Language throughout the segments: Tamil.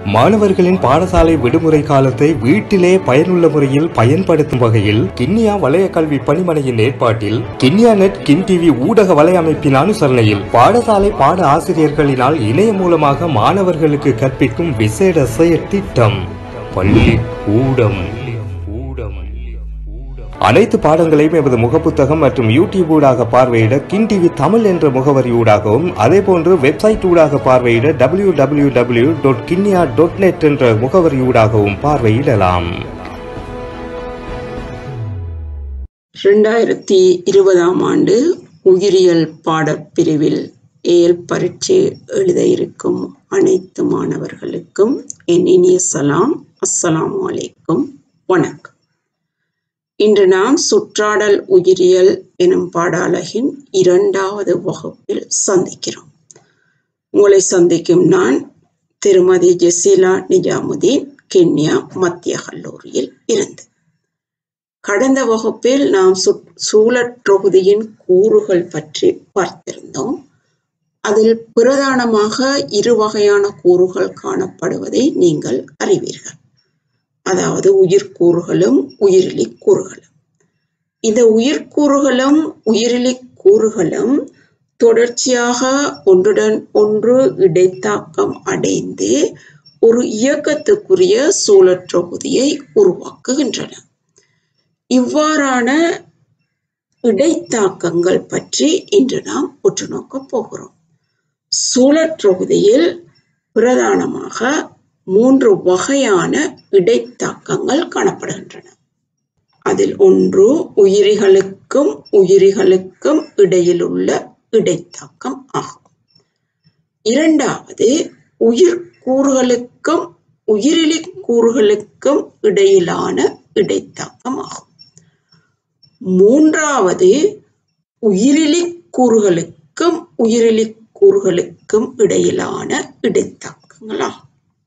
மாணவர்களின் பாடசாலை விடுமுறை காலத்தை வீட்டிலே பயனுள்ள முறையில் பயன்படுத்தும் வகையில் கிண்ணியா வலய கல்வி பணிமனையின் ஏற்பாட்டில் கிண்ணியா நெட் கின் டிவி ஊடக வலையமைப்பின் அனுசரணையில் பாடசாலை பாட ஆசிரியர்களினால் இணைய மூலமாக மாணவர்களுக்கு கற்பிக்கும் விசேட செயற்திட்டம் பள்ளி ஊடம் அனைத்து பாடங்களையும் எமது முகப்புத்தகம் மற்றும் யூடியூப் ஊடாக பார்வையிட கின் டிவி தமிழ் என்ற முகவரி ஊடாகவும் அதேபோன்று வெப்சைட் ஊடாக பார்வையிட W W W dot Kinniya dot net என்ற முகவரி ஊடாகவும் பார்வையிடலாம் ரெண்டாயிரத்தி இருபதாம் ஆண்டு உயிரியல் பாடப்பிரிவில் ஏல் பரீட்சை எழுத இருக்கும் அனைத்து மாணவர்களுக்கும் என் இனிய சலாம் அஸ்ஸலாமு அலைக்கும் வணக்கம் இன்று நாம் சுற்றாடல் உயிரியல் எனும் பாடாலகின் இரண்டாவது வகுப்பில் சந்திக்கிறோம் உங்களை சந்திக்கும் நான் திருமதி ஜெசிலா நிஜாமுதீன் கென்யா மத்திய கல்லூரியில் இருந்து கடந்த வகுப்பில் நாம் சூழற் தொகுதியின் கூறுகள் பற்றி பார்த்திருந்தோம் அதில் பிரதானமாக இரு வகையான கூறுகள் காணப்படுவதை நீங்கள் அறிவீர்கள் அதாவது உயிர்க்கூறுகளும் உயிரிலி கூறுகளும் இந்த உயிர்க்கூறுகளும் உயிரிலி கூறுகளும் தொடர்ச்சியாக ஒன்றுடன் ஒன்று இடைத்தாக்கம் அடைந்து ஒரு இயக்கத்துக்குரிய சூழற் தொகுதியை உருவாக்குகின்றன இவ்வாறான இடைத்தாக்கங்கள் பற்றி இன்று நாம் உற்று நோக்கப் போகிறோம் சூழற் தொகுதியில் பிரதானமாக மூன்று வகையான இடைத்தாக்கங்கள் காணப்படுகின்றன அதில் ஒன்று உயிரிகளுக்கும் உயிரிகளுக்கும் இடையில் உள்ள இடைத்தாக்கம் ஆகும் இரண்டாவது உயிர் கூறுகளுக்கும் உயிரிலி கூறுகளுக்கும் இடையிலான இடைத்தாக்கம் ஆகும் மூன்றாவது உயிரிலி கூறுகளுக்கும் உயிரிலி கூறுகளுக்கும் இடையிலான இடைத்தாக்கங்களாகும்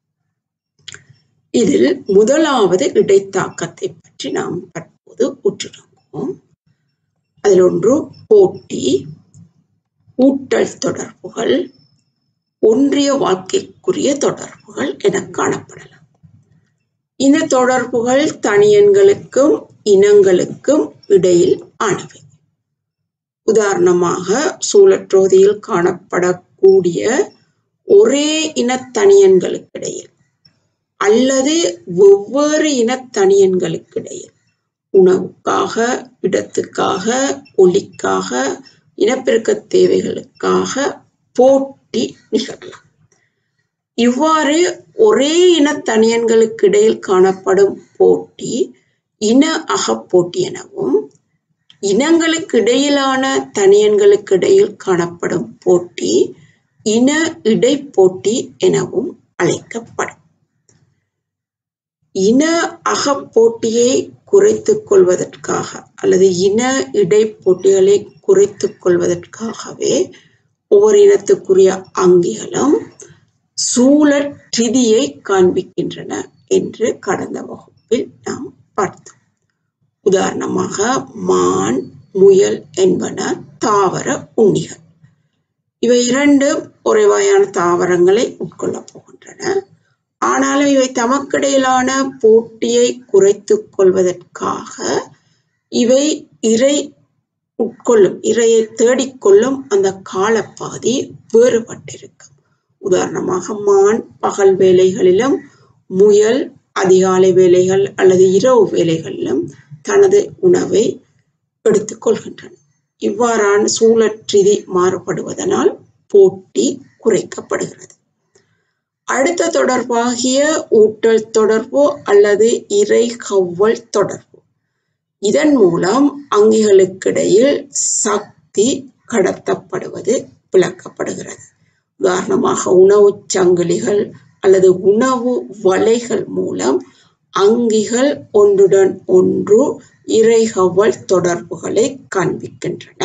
இதில் முதலாவது இடைத்தாக்கத்தை பற்றி நாம் தற்போது உற்று நோக்குவோம் அதில் ஒன்று போட்டி ஊட்டல் தொடர்புகள் ஒன்றிய வாழ்க்கைக்குரிய தொடர்புகள் என காணப்படலாம் இந்த தொடர்புகள் தனியன்களுக்கும் இனங்களுக்கும் இடையில் ஆனவை உதாரணமாக சூழற்றோதியில் காணப்படக்கூடிய ஒரே இனத்தனியன்களுக்கிடையில் அல்லது வெவ்வேறு இனத்தனியன்களுக்கிடையில் உணவுக்காக இடத்துக்காக ஒலிக்காக இனப்பெருக்க தேவைகளுக்காக போட்டி நிகழலாம் இவ்வாறு ஒரே இனத்தனியன்களுக்கு இடையில் காணப்படும் போட்டி இன அகப்போட்டி எனவும் இனங்களுக்கு இடையிலான தனியன்களுக்கு இடையில் காணப்படும் போட்டி இன இடைப்போட்டி எனவும் அழைக்கப்படும் இன அகப்போட்டியை குறைத்துக் கொள்வதற்காக அல்லது இன இடைப்போட்டிகளை குறைத்துக் கொள்வதற்காகவே ஒவ்வொரு இனத்துக்குரிய அங்கிகளும் சூழற்றிதியை காண்பிக்கின்றன என்று கடந்த வகுப்பில் நாம் பார்த்தோம் உதாரணமாக மான் முயல் என்பன தாவர உண்ணிகள் இவை இரண்டும் ஒரே வகையான தாவரங்களை உட்கொள்ளப் போகின்றன ஆனாலும் இவை தமக்கிடையிலான போட்டியை குறைத்துக் கொள்வதற்காக இவை இறை உட்கொள்ளும் இறையை தேடிக்கொள்ளும் அந்த காலப்பகுதி வேறுபட்டிருக்கும் உதாரணமாக மான் பகல் வேலைகளிலும் முயல் அதிகாலை வேலைகள் அல்லது இரவு வேலைகளிலும் தனது உணவை எடுத்துக்கொள்கின்றன இவ்வாறான சூழற்றிதி மாறுபடுவதனால் போட்டி குறைக்கப்படுகிறது அடுத்த தொடர்பாகிய ஊட்டல் தொடர்பு அல்லது இறை கவ்வல் தொடர்பு இதன் மூலம் அங்கிகளுக்கிடையில் சக்தி கடத்தப்படுவது விளக்கப்படுகிறது உதாரணமாக உணவு சங்கிலிகள் அல்லது உணவு வலைகள் மூலம் அங்கிகள் ஒன்றுடன் ஒன்று இறைகவல் தொடர்புகளை காண்பிக்கின்றன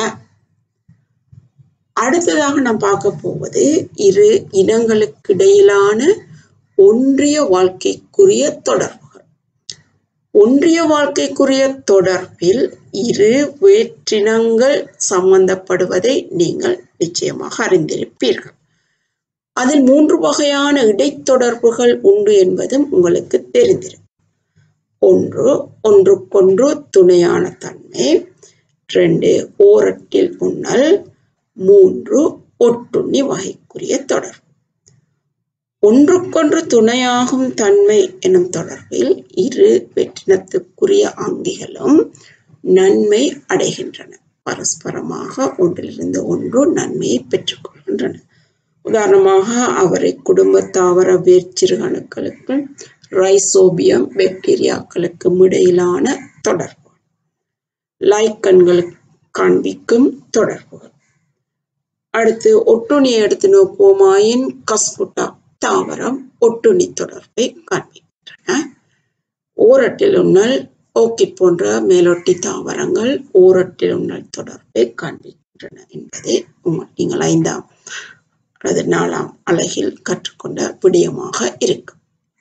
அடுத்ததாக நாம் பார்க்க போவது இரு இனங்களுக்கிடையிலான ஒன்றிய வாழ்க்கைக்குரிய தொடர்புகள் ஒன்றிய வாழ்க்கைக்குரிய தொடர்பில் இரு வேற்றினங்கள் சம்பந்தப்படுவதை நீங்கள் நிச்சயமாக அறிந்திருப்பீர்கள் அதில் மூன்று வகையான இடைத்தொடர்புகள் உண்டு என்பதும் உங்களுக்கு தெரிந்திருக்கும் ஒன்று ஒன்றுக்கொன்று துணையான தன்மை ரெண்டு ஓரட்டில் உண்ணல் மூன்று ஒட்டுண்ணி வகைக்குரிய தொடர்பு ஒன்றுக்கொன்று துணையாகும் தன்மை எனும் தொடர்பில் இரு வெற்றினத்துக்குரிய அங்கிகளும் நன்மை அடைகின்றன பரஸ்பரமாக ஒன்றிலிருந்து ஒன்று நன்மையை பெற்றுக்கொள்கின்றன உதாரணமாக அவரை குடும்ப தாவர வேர்ச்சிறுகணுக்களுக்கு ரைசோபியம் பாக்டீரியாக்களுக்கும் இடையிலான தொடர்பு லைக்கன்களுக்கு காண்பிக்கும் தொடர்புகள் அடுத்து ஒட்டுணியை எடுத்து நோக்குவோமாயின் கஸ்குட்டா தாவரம் ஒட்டுண்ணி தொடர்பை காண்பிக்கின்றன ஓரட்டில் உண்ணல் ஓக்கிட் போன்ற மேலொட்டி தாவரங்கள் ஓரட்டில் உண்ணல் தொடர்பை காண்பிக்கின்றன என்பதே உங்கள் நீங்கள் ஐந்தாம் அல்லது நாலாம் அழகில் கற்றுக்கொண்ட விடயமாக இருக்கும்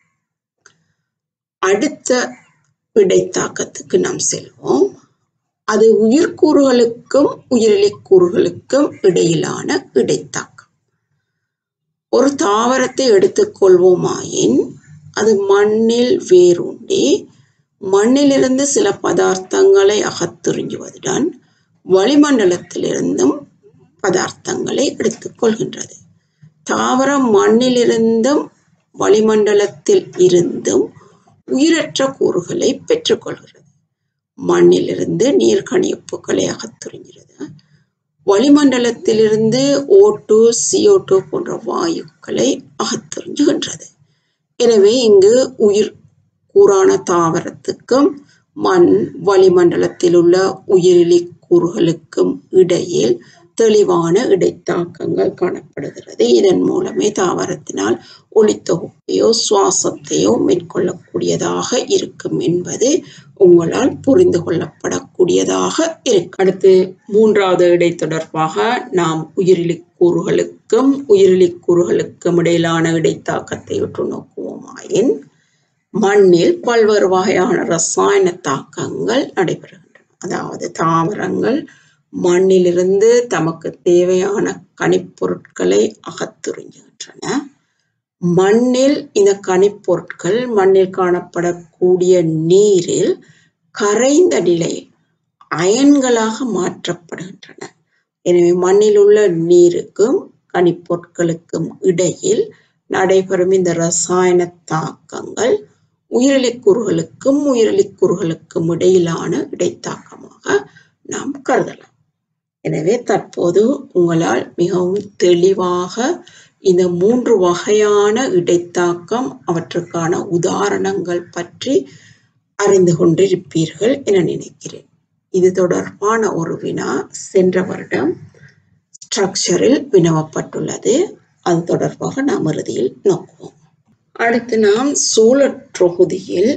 அடுத்த விடைத்தாக்கத்துக்கு நாம் செல்வோம் அது உயிர்க்கூறுகளுக்கும் உயிரிலைக் கூறுகளுக்கும் இடையிலான இடைத்தாக்கம் ஒரு தாவரத்தை எடுத்துக்கொள்வோமாயின் அது மண்ணில் வேரூண்டி மண்ணிலிருந்து சில பதார்த்தங்களை அகத்துறிஞ்சுவதுடன் வளிமண்டலத்திலிருந்தும் பதார்த்தங்களை எடுத்துக்கொள்கின்றது தாவரம் மண்ணிலிருந்தும் வளிமண்டலத்தில் இருந்தும் உயிரற்ற கூறுகளை பெற்றுக்கொள்கிறது மண்ணிலிருந்து நீர்க்கணிப்புகளை அகத்துறிஞ்சிறது வளிமண்டலத்திலிருந்து ஓட்டு சிஓ2 போன்ற வாயுக்களை அகத்துறிஞ்சுகின்றது எனவே இங்கு உயிர் கூறான தாவரத்துக்கும் மண் வளிமண்டலத்தில் உள்ள உயிரிலி கூறுகளுக்கும் இடையில் தெளிவான இடைத்தாக்கங்கள் காணப்படுகிறது இதன் மூலமே தாவரத்தினால் ஒளித்தொகுப்பையோ சுவாசத்தையோ மேற்கொள்ளக்கூடியதாக இருக்கும் என்பது உங்களால் புரிந்து கொள்ளப்படக்கூடியதாக இருக்கு அடுத்து மூன்றாவது இடைத்தொடர்பாக நாம் உயிரிலி கூறுகளுக்கும் உயிரிலி கூறுகளுக்கும் இடையிலான இடைத்தாக்கத்தை உற்று நோக்குவோமாயின் மண்ணில் பல்வேறு வகையான ரசாயன தாக்கங்கள் நடைபெறுகின்றன அதாவது தாவரங்கள் மண்ணிலிருந்து தமக்கு தேவையான கனிப்பொருட்களை அகத்துறிஞ்சுகின்றன மண்ணில் இந்த கனிப்பொருட்கள் மண்ணில் காணப்படக்கூடிய நீரில் கரைந்த நிலையில் அயன்களாக மாற்றப்படுகின்றன எனவே மண்ணில் உள்ள நீருக்கும் கனிப்பொருட்களுக்கும் இடையில் நடைபெறும் இந்த ரசாயன தாக்கங்கள் உயிரிலிக்கூறுகளுக்கும் உயிரிலிக்கூறுகளுக்கும் இடையிலான இடைத்தாக்கமாக நாம் கருதலாம் எனவே தற்போது உங்களால் மிகவும் தெளிவாக இந்த மூன்று வகையான இடைத்தாக்கம் அவற்றுக்கான உதாரணங்கள் பற்றி அறிந்து கொண்டிருப்பீர்கள் என நினைக்கிறேன் இது தொடர்பான ஒரு வினா சென்ற வருடம் ஸ்ட்ரக்சரில் வினவப்பட்டுள்ளது அது தொடர்பாக நாம் இறுதியில் நோக்குவோம் அடுத்து நாம் சூழற்றொகுதியில்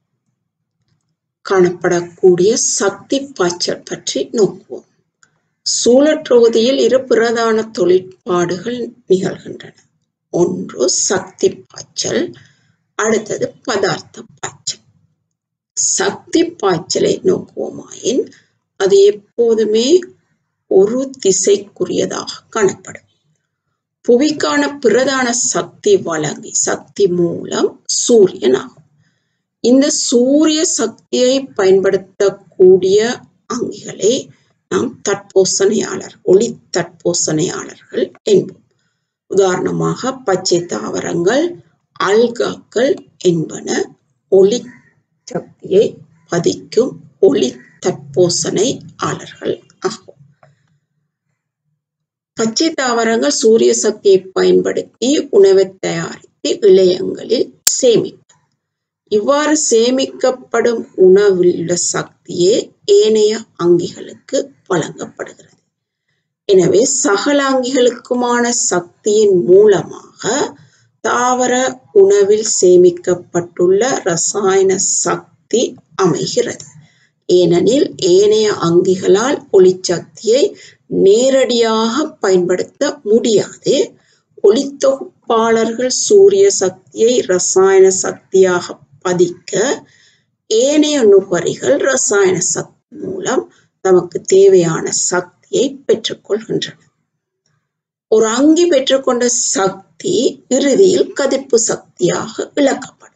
காணப்படக்கூடிய சக்தி பாய்ச்சல் பற்றி நோக்குவோம் சூழற்றொகுதியில் இரு பிரதான தொழிற்பாடுகள் நிகழ்கின்றன ஒன்று சக்தி பாய்ச்சல் அடுத்தது பதார்த்த பாய்ச்சல் சக்தி பாய்ச்சலை நோக்குவோமாயின் அது எப்போதுமே ஒரு திசைக்குரியதாக காணப்படும் புவிக்கான பிரதான சக்தி வழங்கி சக்தி மூலம் சூரியன் ஆகும் இந்த சூரிய சக்தியை பயன்படுத்தக்கூடிய அங்கிகளை நாம் தட்போசனையாளர் ஒளி தட்போசனையாளர்கள் என்போம் உதாரணமாக பச்சை தாவரங்கள் அல்காக்கள் என்பன ஒளி சக்தியை பதிக்கும் ஒளி தட்போசனையாளர்கள் ஆகும் பச்சை தாவரங்கள் சூரிய சக்தியை பயன்படுத்தி உணவை தயாரித்து இளையங்களில் சேமிக்கும் இவ்வாறு சேமிக்கப்படும் உணவில் உள்ள சக்தியே ஏனைய அங்கிகளுக்கு வழங்கப்படுகிறது எனவே சகல அங்கிகளுக்குமான சக்தியின் மூலமாக தாவர உணவில் சேமிக்கப்பட்டுள்ள ரசாயன சக்தி அமைகிறது ஏனெனில் ஏனைய அங்கிகளால் ஒளிச்சக்தியை நேரடியாக பயன்படுத்த முடியாது ஒளித்தொகுப்பாளர்கள் சூரிய சக்தியை ரசாயன சக்தியாக பதிக்க ஏனைய நுகரிகள் ரசாயன சக்தி மூலம் தமக்கு தேவையான சக்தியை பெற்றுக்கொள்கின்றன ஒரு அங்கி பெற்றுக்கொண்ட சக்தி இறுதியில் கதிர்ப்பு சக்தியாக இழக்கப்படும்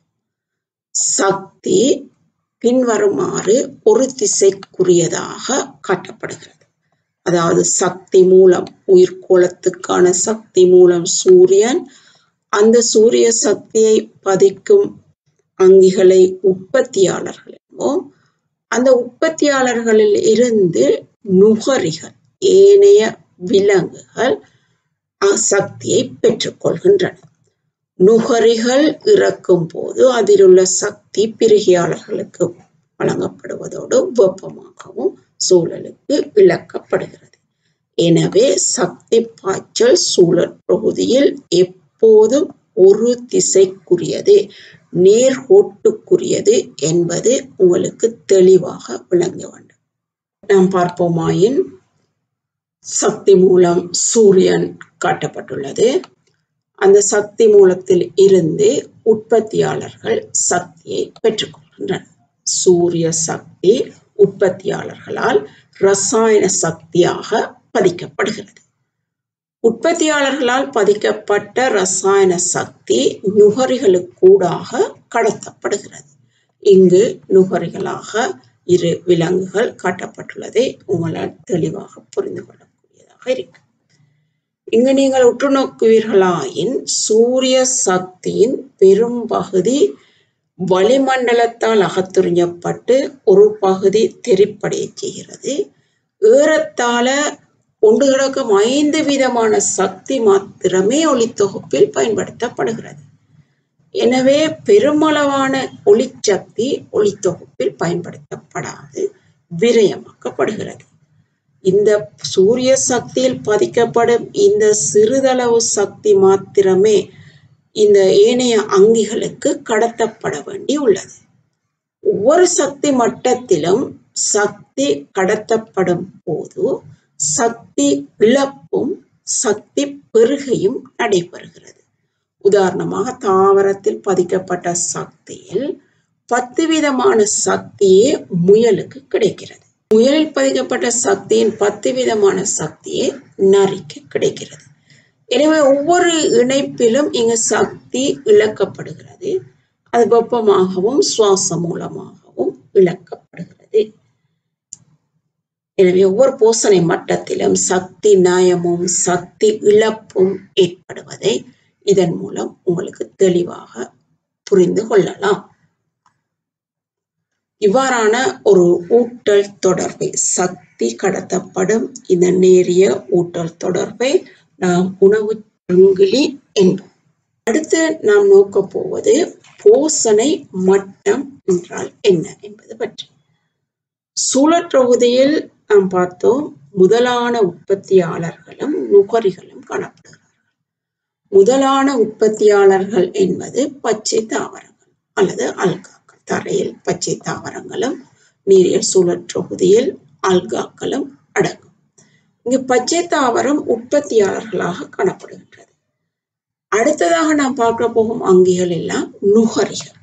சக்தி பின்வருமாறு ஒரு திசைக்குரியதாக காட்டப்படுகிறது அதாவது சக்தி மூலம் உயிர்கோளத்துக்கான சக்தி மூலம் சூரியன் அந்த சூரிய சக்தியை பதிக்கும் அங்கிகளை உற்பத்தியாளர்கள் என்போம் அந்த உற்பத்தியாளர்களில் இருந்து நுகரிகள் ஏனைய விலங்குகள் சக்தியை பெற்றுக்கொள்கின்றன நுகரிகள் இறக்கும் போது அதில் உள்ள சக்தி பிரிகையாளர்களுக்கு வழங்கப்படுவதோடு வெப்பமாகவும் சூழலுக்கு இழக்கப்படுகிறது எனவே சக்தி பாய்ச்சல் சூழல் பகுதியில் எப்போதும் ஒரு திசைக்குரியது நேர்கோட்டுக்குரியது என்பது உங்களுக்கு தெளிவாக விளங்க வேண்டும் நாம் பார்ப்போமாயின் சக்தி மூலம் சூரியன் காட்டப்பட்டுள்ளது அந்த சக்தி மூலத்தில் இருந்து உற்பத்தியாளர்கள் சக்தியை பெற்றுக்கொள்கின்றனர் சூரிய சக்தி உற்பத்தியாளர்களால் ரசாயன சக்தியாக பதிக்கப்படுகிறது உற்பத்தியாளர்களால் பதிக்கப்பட்ட ரசாயன சக்தி நுகரிகளுக்கூடாக கடத்தப்படுகிறது இங்கு நுகரிகளாக இரு விலங்குகள் காட்டப்பட்டுள்ளதை உங்களால் தெளிவாக புரிந்து கொள்ளக்கூடியதாக இருக்கு இங்கு நீங்கள் உற்று நோக்குவீர்களாயின் சூரிய சக்தியின் பெரும்பகுதி வளிமண்டலத்தால் அகத்துறிஞ்சப்பட்டு ஒரு பகுதி தெரிப்படைய செய்கிறது ஏறத்தாழ கொண்டு கிடக்கும் ஐந்து விதமான சக்தி மாத்திரமே ஒளித்தொகுப்பில் பயன்படுத்தப்படுகிறது எனவே பெருமளவான ஒளிச்சக்தி ஒளித்தொகுப்பில் பயன்படுத்தப்படாது விரயமாக்கப்படுகிறது இந்த சூரிய சக்தியில் பதிக்கப்படும் இந்த சிறிதளவு சக்தி மாத்திரமே இந்த ஏனைய அங்கிகளுக்கு கடத்தப்பட வேண்டி உள்ளது ஒவ்வொரு சக்தி மட்டத்திலும் சக்தி கடத்தப்படும் போது சக்தி இழப்பும் சக்தி பெருகையும் நடைபெறுகிறது உதாரணமாக தாவரத்தில் பதிக்கப்பட்ட சக்தியில் பத்து விதமான சக்தியே முயலுக்கு கிடைக்கிறது முயலில் பதிக்கப்பட்ட சக்தியின் பத்து விதமான சக்தியே நரிக்கு கிடைக்கிறது எனவே ஒவ்வொரு இணைப்பிலும் இங்கு சக்தி இழக்கப்படுகிறது அது வெப்பமாகவும் சுவாசம் மூலமாகவும் இழக்கப்படுகிறது எனவே ஒவ்வொரு போசனை மட்டத்திலும் சக்தி நயமும் சக்தி இழப்பும் ஏற்படுவதை இதன் மூலம் உங்களுக்கு தெளிவாக புரிந்து கொள்ளலாம் இவ்வாறான ஒரு ஊட்டல் தொடர்பை சக்தி கடத்தப்படும் இந்த நேரிய ஊட்டல் தொடர்பை நாம் உணவு சங்கிலி என்போம் அடுத்து நாம் நோக்க போவது போசனை மட்டம் என்றால் என்ன என்பது பற்றி சூழற்றொகுதியில் நாம் பார்த்தோம் முதலான உற்பத்தியாளர்களும் நுகரிகளும் காணப்படுகிறார்கள் முதலான உற்பத்தியாளர்கள் என்பது பச்சை தாவரங்கள் அல்லது அல்காக்கள் தரையில் பச்சை தாவரங்களும் நீரியல் சூழற்றொகுதியில் அல்காக்களும் அடங்கும் இங்கு பச்சை தாவரம் உற்பத்தியாளர்களாக காணப்படுகின்றது அடுத்ததாக நாம் பார்க்க போகும் அங்கிகள் எல்லாம் நுகரிகள்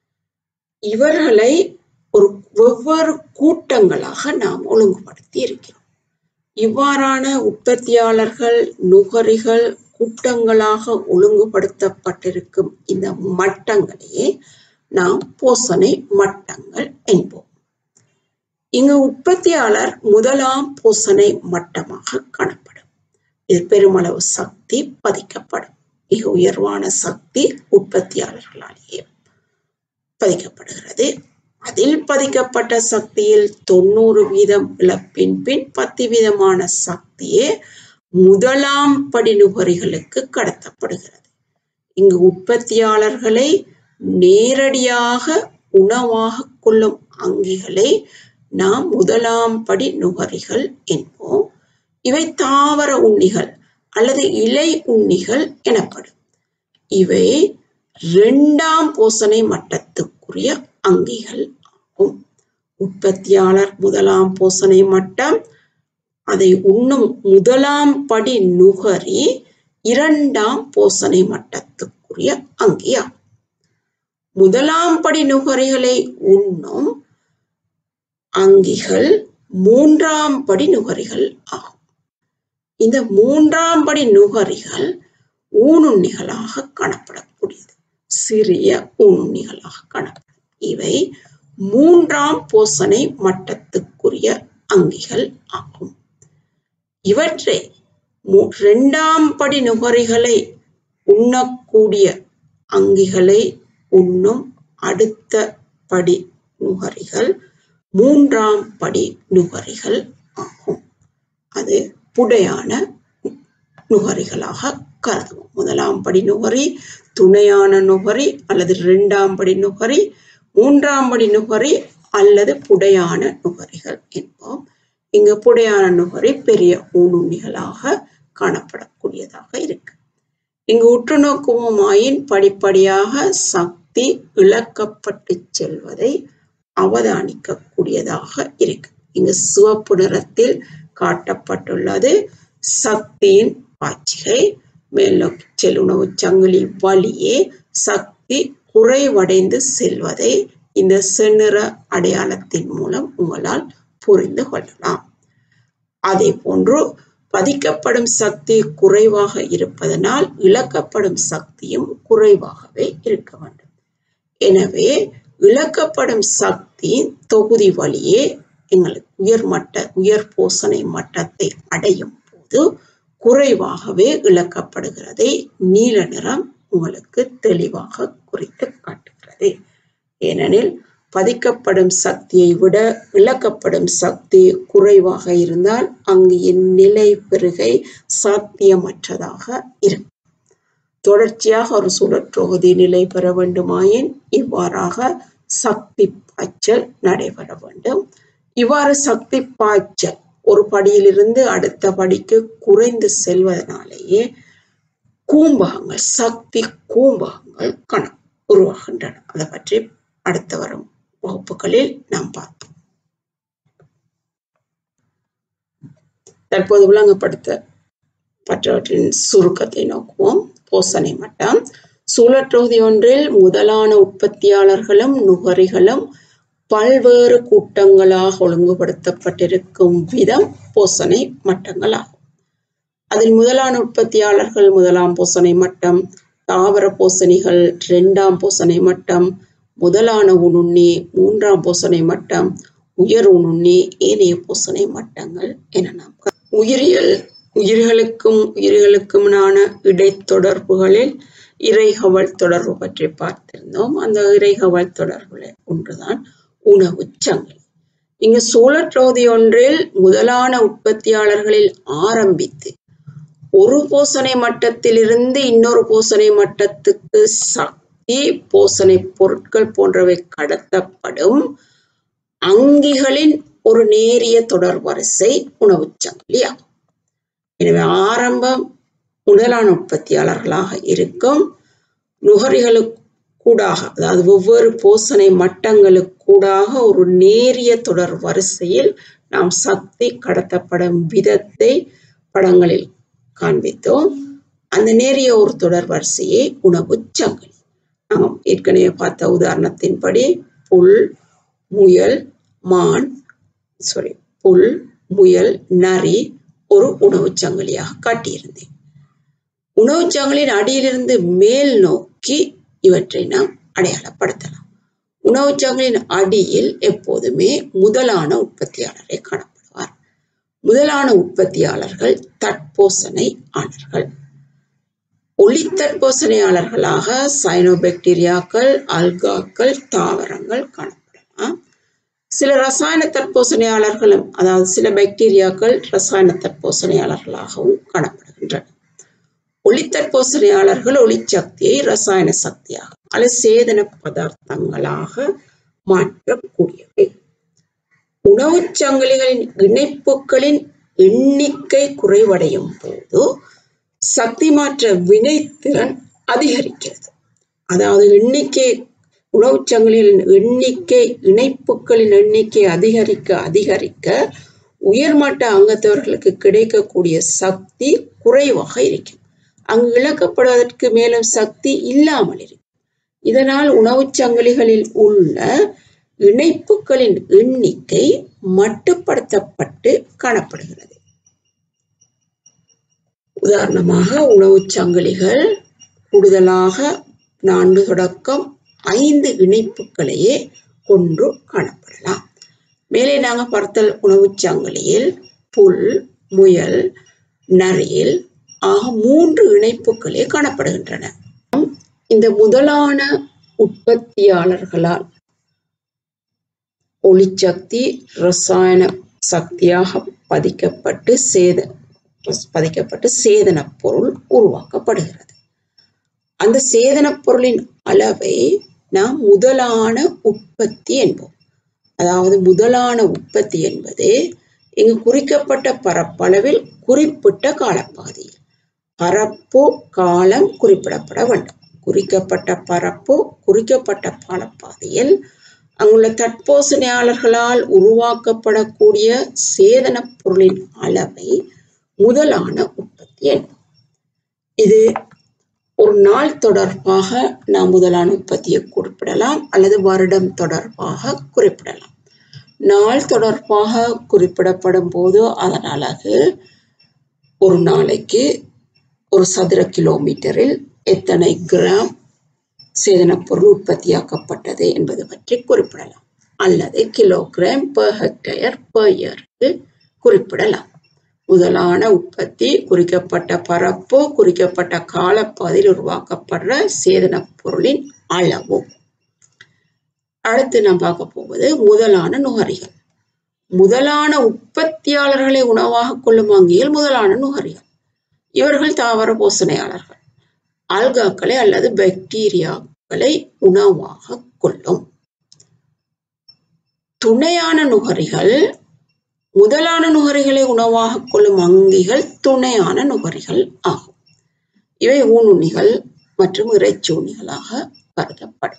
இவர்களை ஒரு வெவ்வேறு கூட்டங்களாக நாம் ஒழுங்குபடுத்தி இருக்கிறோம் இவ்வாறான உற்பத்தியாளர்கள் நுகரிகள் கூட்டங்களாக ஒழுங்குபடுத்தப்பட்டிருக்கும் இந்த மட்டங்களையே நாம் போசனை மட்டங்கள் என்போம் இங்கு உற்பத்தியாளர் முதலாம் போசனை மட்டமாக காணப்படும் இது பெருமளவு சக்தி பதிக்கப்படும் மிக உயர்வான சக்தி உற்பத்தியாளர்களாலேயே பதிக்கப்படுகிறது அதில் பதிக்கப்பட்ட சக்தியில் தொண்ணூறு வீதம் இழப்பின் பின் பத்து வீதமான சக்தியே முதலாம் படி நுகரிகளுக்கு கடத்தப்படுகிறது இங்கு உற்பத்தியாளர்களை நேரடியாக உணவாக கொள்ளும் அங்கிகளை நாம் முதலாம் படி நுகரிகள் என்போம் இவை தாவர உண்ணிகள் அல்லது இலை உண்ணிகள் எனப்படும் இவை இரண்டாம் போசனை மட்டத்துக்குரிய அங்கிகள் ஆகும் உற்பத்தியாளர் முதலாம் போசனை மட்டம் அதை உண்ணும் முதலாம் படி நுகரி இரண்டாம் போசனை மட்டத்துக்குரிய அங்கியாகும் முதலாம் படி நுகரிகளை உண்ணும் அங்கிகள் மூன்றாம் படி நுகரிகள் ஆகும் இந்த மூன்றாம் படி நுகரிகள் ஊனுண்ணிகளாக காணப்படக்கூடியது சிறிய ஊனுண்ணிகளாக காணப்படும் இவை மூன்றாம் போசனை மட்டத்துக்குரிய அங்கிகள் ஆகும் இவற்றை மு- இரண்டாம் படி நுகரிகளை உண்ணக்கூடிய அங்கிகளை உண்ணும் அடுத்த படி நுகரிகள் மூன்றாம் படி நுகரிகள் ஆகும் அது புடையான நுகரிகளாக கருதுவோம் முதலாம் படி நுகரி துணையான நுகரி அல்லது இரண்டாம் படி நுகரி மூன்றாம் படி நுகரி அல்லது புடையான நுகரிகள் என்போம் இங்கு புடையான நுகரி பெரிய ஊனுண்ணிகளாக காணப்படக்கூடியதாக இருக்கு இங்கு உற்று நோக்குவோமாயின் படிப்படியாக சக்தி இழக்கப்பட்டு செல்வதை அவதானிக்க கூடியதாக இருக்கு இங்கு சிவப்பு நிறத்தில் காட்டப்பட்டுள்ளது சக்தியின் பாய்ச்சிகை மேல்நோக்கி செல்லுணவு சங்கிலி வழியே சக்தி குறைவடைந்து செல்வதை இந்த செந்நிற அடையாளத்தின் மூலம் உங்களால் புரிந்து கொள்ளலாம் அதே போன்று பதிக்கப்படும் சக்தி குறைவாக இருப்பதனால் இழக்கப்படும் சக்தியும் குறைவாகவே இருக்க வேண்டும் எனவே இழக்கப்படும் சக்தி தொகுதி வழியே எங்களுக்கு உயர்மட்ட உயர் போசனை மட்டத்தை அடையும் போது குறைவாகவே இழக்கப்படுகிறதை நீல நிறம் உங்களுக்கு தெளிவாக குறித்து காட்டுகிறது ஏனெனில் பதிக்கப்படும் சக்தியை விட இழக்கப்படும் சக்தி குறைவாக இருந்தால் அங்கு என் நிலை பெருகை சாத்தியமற்றதாக இருக்கும் தொடர்ச்சியாக ஒரு சுழற்றொகுதி நிலை பெற வேண்டுமாயின் இவ்வாறாக சக்தி பாய்ச்சல் நடைபெற வேண்டும் இவ்வாறு சக்தி பாய்ச்சல் ஒரு படியிலிருந்து அடுத்த படிக்கு குறைந்து செல்வதனாலேயே கூம்பகங்கள் சக்தி கூம்பகங்கள் கண உருவாகின்றன அதை பற்றி அடுத்த வரும் வகுப்புகளில் நாம் பார்ப்போம் தற்போது விளங்கப்படுத்த பற்றவற்றின் சுருக்கத்தை நோக்குவோம் போசனை மட்டம் சூழற்றொகுதி ஒன்றில் முதலான உற்பத்தியாளர்களும் நுகரிகளும் பல்வேறு கூட்டங்களாக ஒழுங்குபடுத்தப்பட்டிருக்கும் விதம் போசனை மட்டங்களாகும் அதில் முதலான உற்பத்தியாளர்கள் முதலாம் போசனை மட்டம் தாவர போசணிகள் இரண்டாம் போசனை மட்டம் முதலான உணுண்ணி மூன்றாம் போசனை மட்டம் உயர் உணுண்ணி ஏனைய போசனை மட்டங்கள் என நாம் கா- உயிரியல் உயிர்களுக்கும் உயிர்களுக்குமான இடைத்தொடர்புகளில் இறைகவல் தொடர்பு பற்றி பார்த்திருந்தோம் அந்த இறைகவல் தொடர்புல ஒன்றுதான் உணவுச் சங்கிலி இங்கு சூழற்றோதி ஒன்றில் முதலான உற்பத்தியாளர்களில் ஆரம்பித்து ஒரு போசனை மட்டத்திலிருந்து இன்னொரு போசனை மட்டத்துக்கு சக்தி போசனை பொருட்கள் போன்றவை கடத்தப்படும் அங்கிகளின் ஒரு நேரிய தொடர் வரிசை உணவுச் சங்கிலி ஆகும் எனவே ஆரம்பம் முதலான உற்பத்தியாளர்களாக இருக்கும் நுகரிகளுக்கு கூடாக அதாவது ஒவ்வொரு போசனை மட்டங்களுக்கு கூடாக ஒரு நேரிய தொடர் வரிசையில் நாம் சக்தி கடத்தப்படும் விதத்தை படங்களில் காண்பித்தோம் அந்த நேரிய ஒரு தொடர் வரிசையே உணவுச் சங்கிலி நாம் ஏற்கனவே பார்த்த உதாரணத்தின்படி புல் முயல் மான் சாரி புல் முயல் நரி ஒரு உணவுச் சங்கிலியாக காட்டியிருந்தேன் உணவுச் சங்கிலியின் அடியிலிருந்து மேல் நோக்கி இவற்றை நாம் அடையாளப்படுத்தலாம் உணவுச் சங்கிலியின் அடியில் எப்போதுமே முதலான உற்பத்தியாளரை காணப்படுவார் முதலான உற்பத்தியாளர்கள் தட்போசனை ஆளர்கள் ஒளித்தட்போசனையாளர்களாக சைனோபாக்டீரியாக்கள் அல்காக்கள் தாவரங்கள் காணப்படலாம் சில ரசாயன தட்போசனையாளர்களும் அதாவது சில பாக்டீரியாக்கள் ரசாயன தட்போசனையாளர்களாகவும் காணப்படுகின்றன ஒளித்தட்போசனையாளர்கள் ஒளிச்சக்தியை ரசாயன சக்தியாக அல்லது சேதன பதார்த்தங்களாக மாற்றக்கூடியவை உணவுச் சங்கிலிகளின் இணைப்புகளின் எண்ணிக்கை குறைவடையும் போது சக்தி மாற்ற வினைத்திறன் அதிகரிக்கிறது அதாவது எண்ணிக்கை உணவுச் சங்கிலிகளின் எண்ணிக்கை இணைப்புகளின் எண்ணிக்கை அதிகரிக்க அதிகரிக்க உயர்மட்ட அங்கத்தவர்களுக்கு கிடைக்கக்கூடிய சக்தி குறைவாக இருக்கும் அங்கு இழக்கப்படுவதற்கு மேலும் சக்தி இல்லாமல் இருக்கும் இதனால் உணவுச் சங்கிலிகளில் உள்ள இணைப்புகளின் எண்ணிக்கை மட்டுப்படுத்தப்பட்டு காணப்படுகிறது உதாரணமாக உணவுச் சங்கிலிகள் கூடுதலாக நான்கு தொடக்கம் ஐந்து இணைப்புகளையே கொன்று காணப்படலாம் மேலே நாங்கள் பார்த்தல் உணவுச் சங்கிலியில் புல் முயல் நரியில் ஆக மூன்று இணைப்புகளே காணப்படுகின்றன இந்த முதலான உற்பத்தியாளர்களால் ஒளிச்சக்தி ரசாயன சக்தியாக பதிக்கப்பட்டு சேத பதிக்கப்பட்டு சேதனப் பொருள் உருவாக்கப்படுகிறது அந்த சேதனப் பொருளின் அளவை நாம் முதலான உற்பத்தி என்போம் அதாவது முதலான உற்பத்தி என்பது இங்கு குறிக்கப்பட்ட பரப்பளவில் குறிப்பிட்ட காலப்பகுதியில் பரப்பு காலம் குறிப்பிடப்பட வேண்டும் குறிக்கப்பட்ட பரப்பு குறிக்கப்பட்ட காலப்பகுதியில் அங்குள்ள தட்போசனையாளர்களால் உருவாக்கப்படக்கூடிய சேதனப் பொருளின் அளவை முதலான உற்பத்தி என்போம் இது ஒரு நாள் தொடர்பாக நாம் முதலான உற்பத்தியை குறிப்பிடலாம் அல்லது வருடம் தொடர்பாக குறிப்பிடலாம் நாள் தொடர்பாக குறிப்பிடப்படும் போது அதன் அழகு ஒரு நாளைக்கு ஒரு சதுர கிலோமீட்டரில் எத்தனை கிராம் சேதனப் பொருள் உற்பத்தியாக்கப்பட்டது என்பது பற்றி குறிப்பிடலாம் அல்லது கிலோகிராம் பெர் ஹெக்டேயர் பெர் இயருக்கு குறிப்பிடலாம் முதலான உற்பத்தி குறிக்கப்பட்ட பரப்பு குறிக்கப்பட்ட காலப்பகுதியில் உருவாக்கப்படுற சேதனப் பொருளின் அளவு அடுத்து நாம் பார்க்க போவது முதலான நுகரிகள் முதலான உற்பத்தியாளர்களை உணவாக கொள்ளும் வங்கியில் முதலான நுகரிகள் இவர்கள் தாவர போசனையாளர்கள் ஆல்காக்களை அல்லது பாக்டீரியாக்களை உணவாக கொள்ளும் துணையான நுகரிகள் முதலான நுகரிகளை உணவாக கொள்ளும் அங்கிகள் துணையான நுகரிகள் ஆகும் இவை ஊனுண்ணிகள் மற்றும் இறைச்சூணிகளாக கருதப்படும்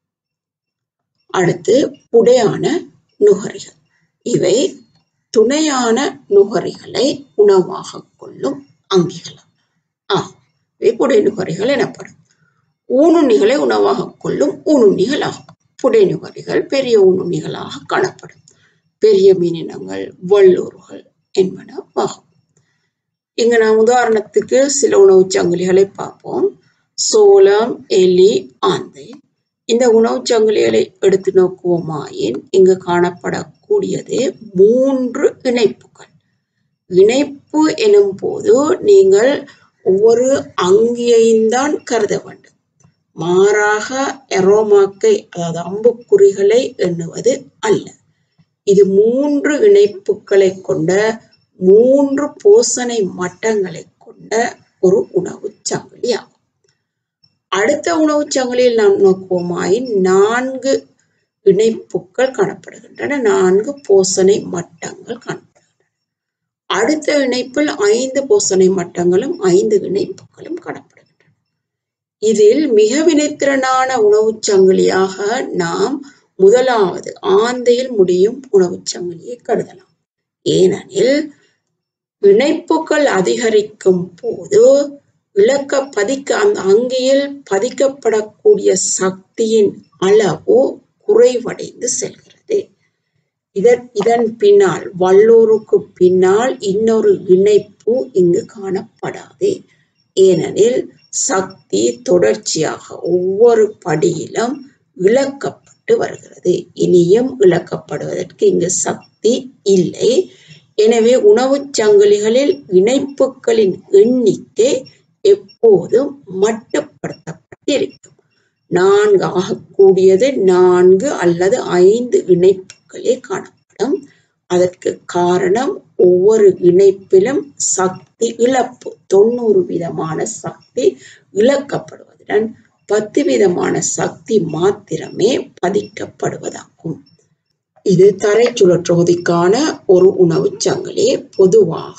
அடுத்து புடையான நுகரிகள் இவை துணையான நுகரிகளை உணவாக கொள்ளும் அங்கிகள் ஆகும் இவை புடை நுகரிகள் எனப்படும் ஊனுண்ணிகளை உணவாக கொள்ளும் ஊனுண்ணிகள் ஆகும் புடை நுகரிகள் பெரிய ஊனுண்ணிகளாக காணப்படும் பெரிய மீனினங்கள் வல்லூர்கள் என்பன ஆகும் இங்க நாம் உதாரணத்துக்கு சில உணவுச் சங்கிலிகளை பார்ப்போம் சோளம் எலி ஆந்தை இந்த உணவுச் சங்கிலிகளை எடுத்து நோக்குவோமாயின் இங்கு காணப்படக்கூடியது மூன்று இணைப்புகள் இணைப்பு எனும் போது நீங்கள் ஒவ்வொரு அங்கியையும் தான் கருத வேண்டும் மாறாக எரோமாக்கை அதாவது அம்புக்குறிகளை எண்ணுவது அல்ல இது மூன்று இணைப்புகளை கொண்ட மூன்று போசனை மட்டங்களை கொண்ட ஒரு உணவுச் சங்கிலி ஆகும் அடுத்த உணவுச் சங்கிலியில் நாம் நோக்குவோமாயின் நான்கு இணைப்புகள் காணப்படுகின்றன நான்கு போசனை மட்டங்கள் காணப்படுகின்றன அடுத்த இணைப்பில் ஐந்து போசனை மட்டங்களும் ஐந்து இணைப்புகளும் காணப்படுகின்றன இதில் மிக வினைத்திறனான உணவுச் சங்கிலியாக நாம் முதலாவது ஆந்தையில் முடியும் உணவுச் சங்கிலியை கருதலாம் ஏனெனில் இணைப்புகள் அதிகரிக்கும் போது இலக்க பதிக்க அந்த அங்கியில் பதிக்கப்படக்கூடிய சக்தியின் அளவு குறைவடைந்து செல்கிறது இதன் இதன் பின்னால் வல்லூருக்கு பின்னால் இன்னொரு இணைப்பு இங்கு காணப்படாது ஏனெனில் சக்தி தொடர்ச்சியாக ஒவ்வொரு படியிலும் இழக்கப்பட்டு வருகிறது இனியும் இழக்கப்படுவதற்கு இங்கு சக்தி இல்லை எனவே உணவுச் சங்கிலிகளில் இணைப்புகளின் எண்ணிக்கை எப்போதும் மட்டுப்படுத்தப்பட்டிருக்கும் நான்கு ஆகக்கூடியது நான்கு அல்லது ஐந்து இணைப்புகளே காணப்படும் அதற்கு காரணம் ஒவ்வொரு இணைப்பிலும் சக்தி இழப்பு தொண்ணூறு விதமான சக்தி இழக்கப்படுவதுடன் பத்து விதமான சக்தி மாத்திரமே பதிக்கப்படுவதாகும் இது தரை சுழற்றொகுதிக்கான ஒரு உணவுச் சங்கிலி பொதுவாக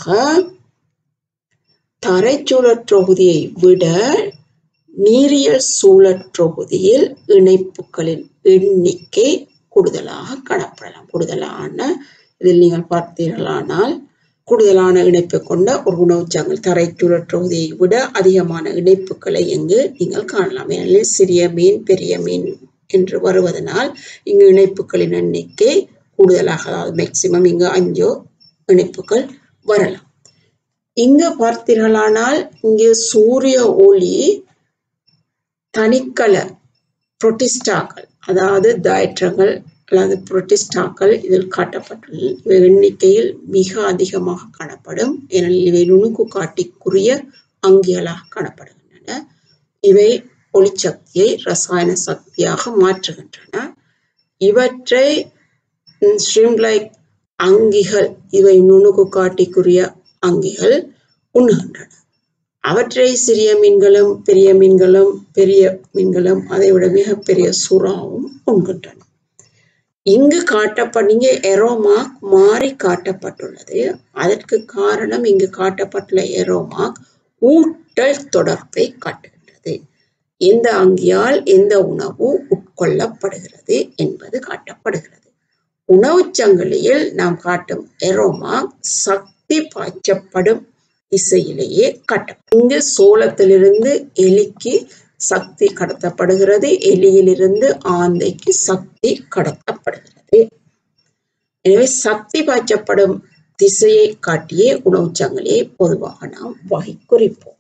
தரை சுழற்றொகுதியை விட நீரியல் சூழற்றொகுதியில் இணைப்புகளின் எண்ணிக்கை கூடுதலாக காணப்படலாம் கூடுதலான இதில் நீங்கள் பார்த்தீர்களானால் கூடுதலான இணைப்பை கொண்ட ஒரு உணவுச் சங்கிலி தரை சுழற்றொகுதியை விட அதிகமான இணைப்புகளை இங்கு நீங்கள் காணலாம் ஏனெனில் சிறிய மீன் பெரிய மீன் என்று வருவதனால் இங்கு இணைப்புகளின் எண்ணிக்கை கூடுதலாக அதாவது மேக்சிமம் இங்கு அஞ்சோ இணைப்புகள் வரலாம் இங்க பார்த்தீர்களானால் இங்கே சூரிய ஒளி தனிக்கல புரோட்டிஸ்டாக்கள் அதாவது தாயற்றங்கள் அல்லது புரோட்டிஸ்டாக்கள் இதில் காட்டப்பட்டுள்ள இவை எண்ணிக்கையில் மிக அதிகமாக காணப்படும் ஏனெனில் இவை நுணுக்கு காட்டிக்குரிய அங்கிகளாக காணப்படுகின்றன இவை ஒளிச்சக்தியை ரசாயன சக்தியாக மாற்றுகின்றன இவற்றை ஸ்ட்ரீம்லைட் அங்கிகள் இவை நுணுக்கு காட்டிக்குரிய அங்கிகள் உண்ணுகின்றன அவற்றை சிறிய மீன்களும் பெரிய மீன்களும் பெரிய மீன்களும் அதை விட மிகப்பெரிய சுறாவும் உண்கின்றன இங்கு காட்டப்பட்ட எரோமாக் மாறி காட்டப்பட்டுள்ளது அதற்கு காரணம் இங்கு காட்டப்பட்டுள்ள எரோமாக் ஊட்டல் தொடர்பை காட்டுகின்றது எந்த அங்கியால் எந்த உணவு உட்கொள்ளப்படுகிறது என்பது காட்டப்படுகிறது உணவுச் சங்கிலியில் நாம் காட்டும் எரோமாக் சக்தி பாய்ச்சப்படும் திசையிலேயே கட்டும் இங்கு சோளத்திலிருந்து எலிக்கு சக்தி கடத்தப்படுகிறது எலியிலிருந்து ஆந்தைக்கு சக்தி கடத்தப்படுகிறது எனவே சக்தி பாய்ச்சப்படும் திசையை காட்டியே உணவுச் சங்கிலியை பொதுவாக நாம் வகை குறிப்போம்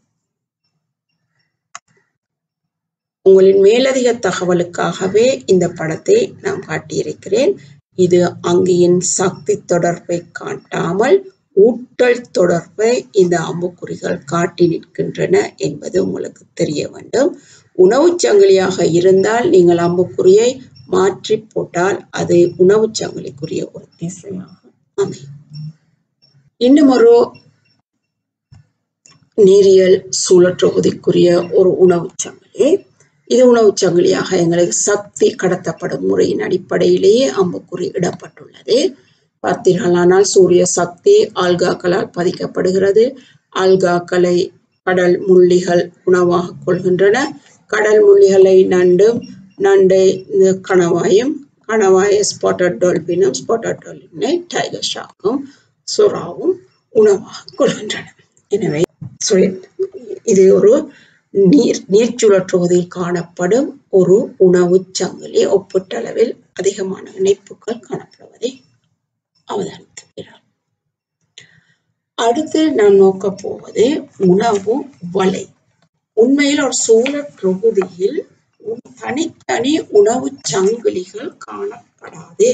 உங்களின் மேலதிக தகவலுக்காகவே இந்த படத்தை நான் காட்டியிருக்கிறேன் இது அங்கியின் சக்தி தொடர்பை காட்டாமல் ஊட்டல் தொடர்பை இந்த அம்புக்குறிகள் காட்டி நிற்கின்றன என்பது உங்களுக்கு தெரிய வேண்டும் உணவுச் சங்கிலியாக இருந்தால் நீங்கள் அம்புக்குறியை மாற்றி போட்டால் அது உணவுச் சங்கிலிக்குரிய ஒரு திசையாக அமையும் இன்னும் ஒரு நீரியல் சூழற்றொகுதிக்குரிய ஒரு உணவுச் சங்கிலி இது உணவுச் சங்கிலியாக எங்களுக்கு சக்தி கடத்தப்படும் முறையின் அடிப்படையிலேயே அம்புக்குறி இடப்பட்டுள்ளது பார்த்தீர்களானால் சூரிய சக்தி ஆல்காக்களால் பதிக்கப்படுகிறது ஆல்காக்களை கடல் முள்ளிகள் உணவாக கொள்கின்றன கடல் முள்ளிகளை நண்டும் நண்டை இந்த கணவாயும் கணவாயை ஸ்பாட்டட் டால்பினும் ஸ்பாட்டட் டால்பினை டைகர் ஷாக்கும் சுறாவும் உணவாக கொள்கின்றன எனவே sorry, இது ஒரு நீர் நீர்ச்சுழற்றுவதில் காணப்படும் ஒரு உணவுச் சங்கிலி ஒப்பீட்டளவில் அதிகமான இணைப்புகள் காணப்படுவதை அவதானித்துக்கிறார் அடுத்து நாம் நோக்க போவது உணவு வலை உண்மையில் ஒரு சூழற் தொகுதியில் தனித்தனி உணவு சங்கிலிகள் காணப்படாது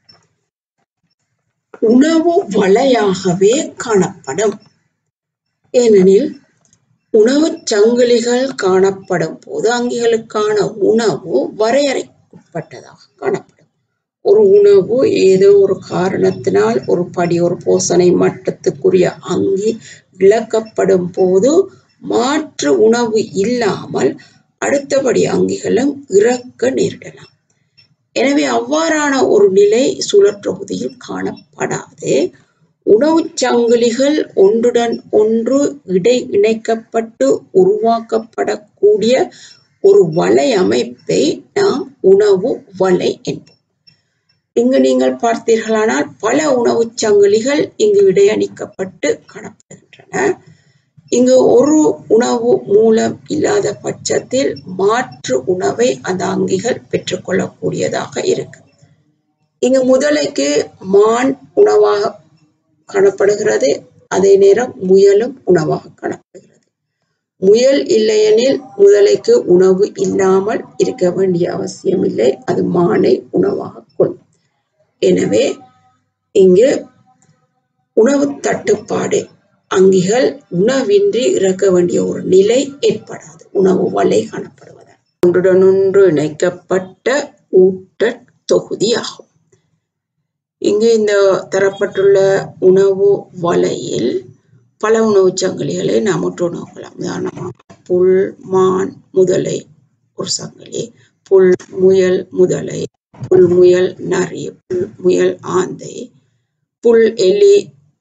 உணவு வலையாகவே காணப்படும் ஏனெனில் உணவுச் சங்கிலிகள் காணப்படும் போது அங்கிகளுக்கான உணவு வரையறைக்குட்பட்டதாக காணப்படும் ஒரு உணவு ஏதோ ஒரு காரணத்தினால் ஒரு படி ஒரு போசனை மட்டத்துக்குரிய அங்கி இழக்கப்படும் போது மாற்று உணவு இல்லாமல் அடுத்தபடி அங்கிகளும் இறக்க நேரிடலாம் எனவே அவ்வாறான ஒரு நிலை சுழற்றொகுதியில் காணப்படாது உணவுச் சங்கிலிகள் ஒன்றுடன் ஒன்று இடை இணைக்கப்பட்டு உருவாக்கப்படக்கூடிய ஒரு வலை அமைப்பை நாம் உணவு வலை என்போம் இங்கு நீங்கள் பார்த்தீர்களானால் பல உணவுச் சங்கிலிகள் இங்கு இடையணிக்கப்பட்டு காணப்படுகின்றன இங்கு ஒரு உணவு மூலம் இல்லாத பட்சத்தில் மாற்று உணவை அந்த அங்கிகள் பெற்றுக்கொள்ளக்கூடியதாக இருக்கு இங்கு முதலைக்கு மான் உணவாக காணப்படுகிறது அதே நேரம் முயலும் உணவாக காணப்படுகிறது முயல் இல்லையெனில் முதலைக்கு உணவு இல்லாமல் இருக்க வேண்டிய அவசியம் இல்லை அது மானை உணவாக கொள்ளும் எனவே இங்கு உணவு தட்டுப்பாடு அங்கிகள் உணவின்றி இறக்க வேண்டிய ஒரு நிலை ஏற்படாது உணவு வலை காணப்படுவதால் ஒன்றுடன் ஒன்று இணைக்கப்பட்ட ஊட்ட தொகுதியாகும் இங்கு இந்த தரப்பட்டுள்ள உணவு வலையில் பல உணவுச் சங்கிலிகளை நாம் உற்று நோக்கலாம் உதாரணமாக புல் மான் முதலை ஒரு சங்கிலி புல் முயல் முதலை புல் முயல் நரி புல் முயல் ஆந்தை புல் எலி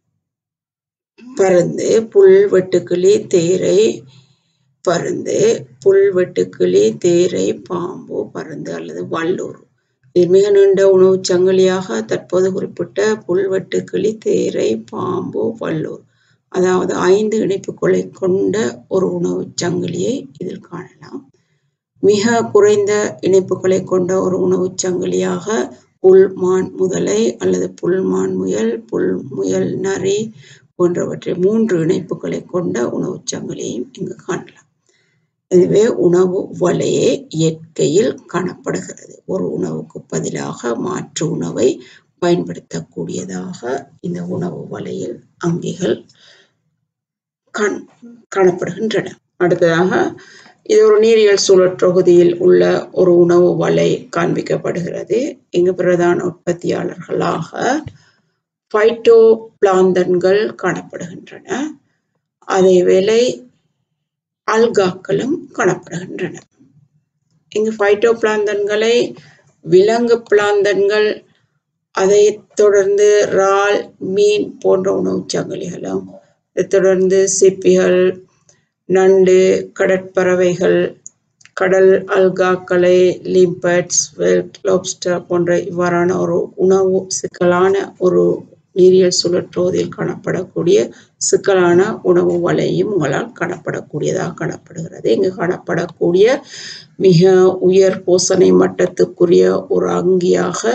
பருந்து புல் வெட்டுக்கிளி தேரை பருந்து புல் வெட்டுக்கிளி தேரை பாம்பு பருந்து அல்லது வல்லூர் இது மிக நீண்ட உணவுச் சங்கிலியாக தற்போது குறிப்பிட்ட புல் வெட்டுக்கிளி தேரை பாம்பு வல்லூர் அதாவது ஐந்து இணைப்புகளை கொண்ட ஒரு உணவுச் சங்கிலியை இதில் காணலாம் மிக குறைந்த இணைப்புகளை கொண்ட ஒரு உணவுச் சங்கிலியாக புல் மான் முதலை அல்லது புல் மான் முயல் புல் முயல் நரி போன்றவற்றை மூன்று இணைப்புகளை கொண்ட உணவுச் சங்கிலியையும் இங்கு காணலாம் எனவே உணவு வலையே இயற்கையில் காணப்படுகிறது ஒரு உணவுக்கு பதிலாக மாற்று உணவை பயன்படுத்தக்கூடியதாக இந்த உணவு வலையில் அங்கிகள் காண் காணப்படுகின்றன அடுத்ததாக இது ஒரு நீரியல் சூழல் தொகுதியில் உள்ள ஒரு உணவு வலை காண்பிக்கப்படுகிறது இங்கு பிரதான உற்பத்தியாளர்களாக பைட்டோ பிளாந்தன்கள் காணப்படுகின்றன அதேவேளை அல்காக்களும் காணப்படுகின்றன இங்கு பைட்டோ பிளாந்தன்களை விலங்கு பிளாந்தன்கள் அதைத் தொடர்ந்து இறால் மீன் போன்ற உணவுச் சங்கிலிகளும் அதைத் தொடர்ந்து சிப்பிகள் நண்டு கடற்பறவைகள் கடல் அல்காக்களை லிம்பட்ஸ் லோப்ஸ்டர் போன்ற இவ்வாறான ஒரு உணவு சிக்கலான ஒரு நீரியல் சுழற்றோதில் காணப்படக்கூடிய சிக்கலான உணவு வலையும் உங்களால் காணப்படக்கூடியதாக காணப்படுகிறது இங்கு காணப்படக்கூடிய மிக உயர் போசனை மட்டத்துக்குரிய ஒரு அங்கியாக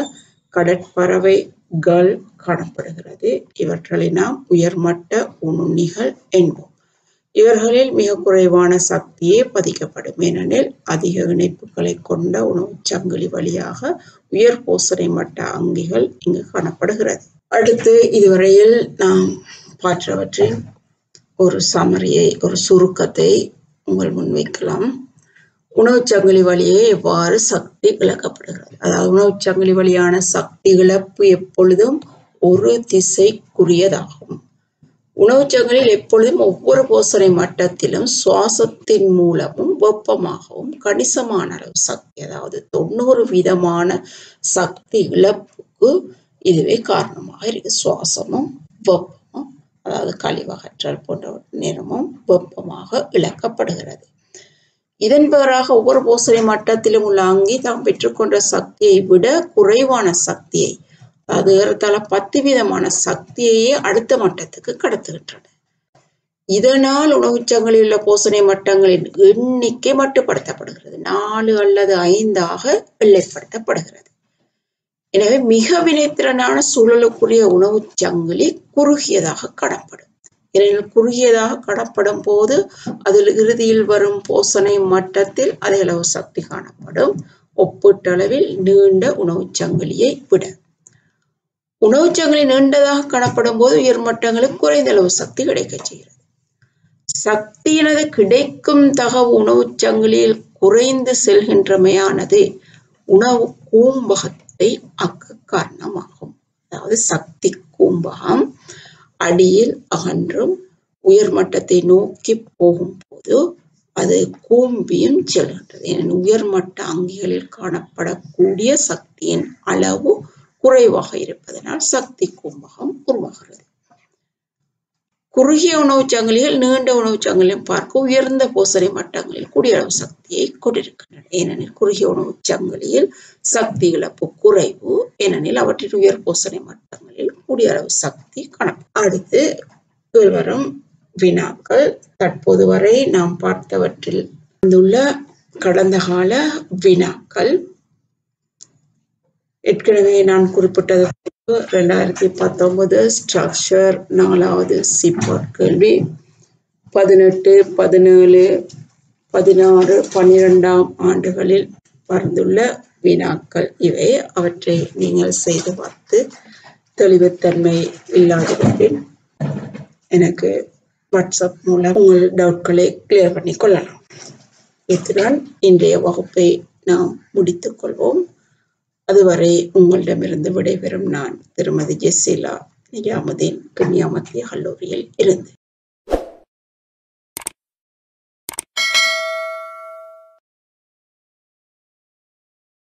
கடற்பறவைகள் காணப்படுகிறது இவற்றை நாம் உயர்மட்ட உண்ணிகள் என்போம் இவர்களில் மிக குறைவான சக்தியே பதிக்கப்படும் ஏனெனில் அதிக இணைப்புகளை கொண்ட உணவுச் சங்கிலி வழியாக உயர் போசனை மட்ட அங்கிகள் இங்கு காணப்படுகிறது அடுத்து இதுவரையில் நாம் பார்த்தவற்றின் ஒரு சமரியை ஒரு சுருக்கத்தை உங்கள் முன்வைக்கலாம் உணவுச் சங்கிலி வழியே எவ்வாறு சக்தி இழக்கப்படுகிறது அதாவது உணவுச் சங்கிலி வழியான சக்தி இழப்பு எப்பொழுதும் ஒரு திசைக்குரியதாகும் உணவுச் சங்கிலியில் எப்பொழுதும் ஒவ்வொரு போசனை மட்டத்திலும் சுவாசத்தின் மூலமும் வெப்பமாகவும் கணிசமான அளவு சக்தி அதாவது தொண்ணூறு விதமான சக்தி இழப்புக்கு இதுவே காரணமாக இருக்கு சுவாசமும் வெப்பமும் அதாவது கழிவகற்றல் போன்ற நேரமும் வெப்பமாக இழக்கப்படுகிறது இதன் பெயராக ஒவ்வொரு போசனை மட்டத்திலும் உள்ள அங்கி தாம் பெற்றுக்கொண்ட சக்தியை விட குறைவான சக்தியை அதாவது ஏறத்தாழ பத்து விதமான சக்தியையே அடுத்த மட்டத்துக்கு கடத்துகின்றன இதனால் உணவுச்சங்களில் உள்ள போசனை மட்டங்களின் எண்ணிக்கை மட்டுப்படுத்தப்படுகிறது நாலு அல்லது ஐந்தாக எல்லைப்படுத்தப்படுகிறது எனவே மிக வினைத்திறனான சூழலுக்குரிய உணவுச் சங்கிலி குறுகியதாக காணப்படும் ஏனெனில் குறுகியதாக காணப்படும் போது அதில் இறுதியில் வரும் போசனை மட்டத்தில் அதே அளவு சக்தி காணப்படும் ஒப்பீட்டளவில் நீண்ட உணவுச் சங்கிலியை விட உணவுச் சங்கிலி நீண்டதாக காணப்படும் போது உயர் மட்டங்களுக்கு குறைந்த அளவு சக்தி கிடைக்கச் செய்கிறது சக்தியினது கிடைக்கும் தகவு உணவுச் சங்கிலியில் குறைந்து செல்கின்றமையானது உணவு கூம்பகத்தை அக்க காரணமாகும் அதாவது சக்தி கூம்பகம் அடியில் அகன்றும் உயர் மட்டத்தை நோக்கி போகும்போது அது கூம்பியும் செல்கின்றது ஏனெனில் உயர்மட்ட அங்கிகளில் காணப்படக்கூடிய சக்தியின் அளவு குறைவாக இருப்பதனால் சக்தி கூம்பகம் உருவாகிறது குறுகிய உணவுச் சங்கிலிகள் நீண்ட உணவுச் சங்கிலியும் பார்க்க உயர்ந்த போசனை மட்டங்களில் குடியளவு சக்தியை கொண்டிருக்கின்றன ஏனெனில் குறுகிய உணவுச் சங்கிலியில் சக்தி இழப்பு குறைவு ஏனெனில் அவற்றின் உயர் போசனை மட்டங்களில் குடியளவு சக்தி காணப்படும் அடுத்து வரும் வினாக்கள் தற்போது வரை நாம் பார்த்தவற்றில் வந்துள்ள கடந்த கால வினாக்கள் ஏற்கனவே நான் குறிப்பிட்டது ரெண்டாயிரத்தி பத்தொன்பது ஸ்ட்ரக்சர் நாலாவது சிப்பாட் கேள்வி பதினெட்டு பதினேழு பதினாறு பன்னிரெண்டாம் ஆண்டுகளில் வந்துள்ள வினாக்கள் இவை அவற்றை நீங்கள் செய்து பார்த்து தெளிவுத்தன்மை இல்லாதவற்றில் எனக்கு வாட்ஸ்அப் மூலம் உங்கள் டவுட்களை கிளியர் பண்ணி கொள்ளலாம் இத்துடன் இன்றைய வகுப்பை நாம் முடித்துக் கொள்வோம் அதுவரை உங்களிடமிருந்து விடைபெறும் நான் திருமதி ஜெசிலா நிஜாமுதீன் கன்னியா மத்திய கல்லூரியில் இருந்து